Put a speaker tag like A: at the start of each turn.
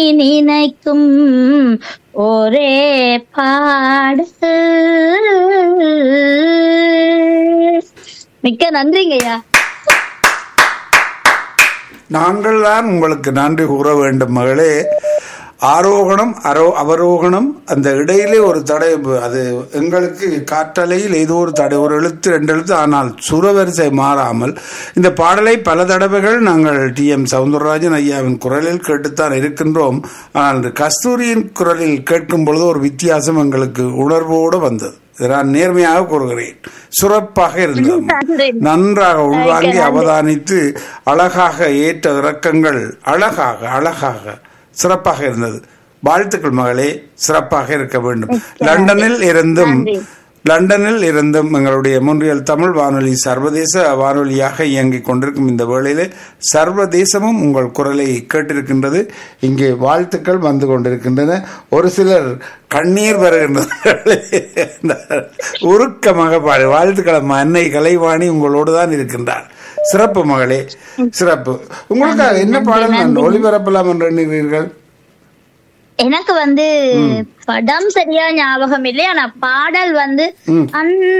A: நினைக்கும் ஒரே பாடு மிக்க நன்றிங்கய்யா
B: நாங்கள் தான் உங்களுக்கு நன்றி கூற வேண்டும் மகளே ஆரோகணம் அரோ அவரோகணம் அந்த இடையிலே ஒரு தடை அது எங்களுக்கு காற்றலையில் ஏதோ ஒரு தடை ஒரு எழுத்து ரெண்டு எழுத்து ஆனால் சுரவரிசை மாறாமல் இந்த பாடலை பல தடவைகள் நாங்கள் டி எம் சவுந்தரராஜன் ஐயாவின் குரலில் கேட்டுத்தான் இருக்கின்றோம் ஆனால் இந்த கஸ்தூரியின் குரலில் கேட்கும் பொழுது ஒரு வித்தியாசம் எங்களுக்கு உணர்வோடு வந்தது இதை நான் நேர்மையாக கூறுகிறேன் சுரப்பாக இருந்தது நன்றாக உள்வாங்கி அவதானித்து அழகாக ஏற்ற இறக்கங்கள் அழகாக அழகாக சிறப்பாக இருந்தது வாழ்த்துக்கள் மகளே சிறப்பாக இருக்க வேண்டும் லண்டனில் இருந்தும் லண்டனில் இருந்தும் எங்களுடைய முன்றியல் தமிழ் வானொலி சர்வதேச வானொலியாக இயங்கிக் கொண்டிருக்கும் இந்த வேளையிலே சர்வதேசமும் உங்கள் குரலை கேட்டிருக்கின்றது இங்கே வாழ்த்துக்கள் வந்து கொண்டிருக்கின்றன ஒரு சிலர் கண்ணீர் வருகின்றது உருக்கமாக பாடு வாழ்த்துக்கள் அம்மா. அன்னை கலைவாணி உங்களோடு தான் இருக்கின்றார் சிறப்பு மகளே சிறப்பு உங்களுக்காக என்ன பாடல் நான் ஒளிபரப்பலாம் என்று எண்ணுகிறீர்கள்
A: எனக்கு வந்து படம் சரியா ஞாபகம் இல்லை ஆனா பாடல் வந்து
B: ம்.
A: அந்த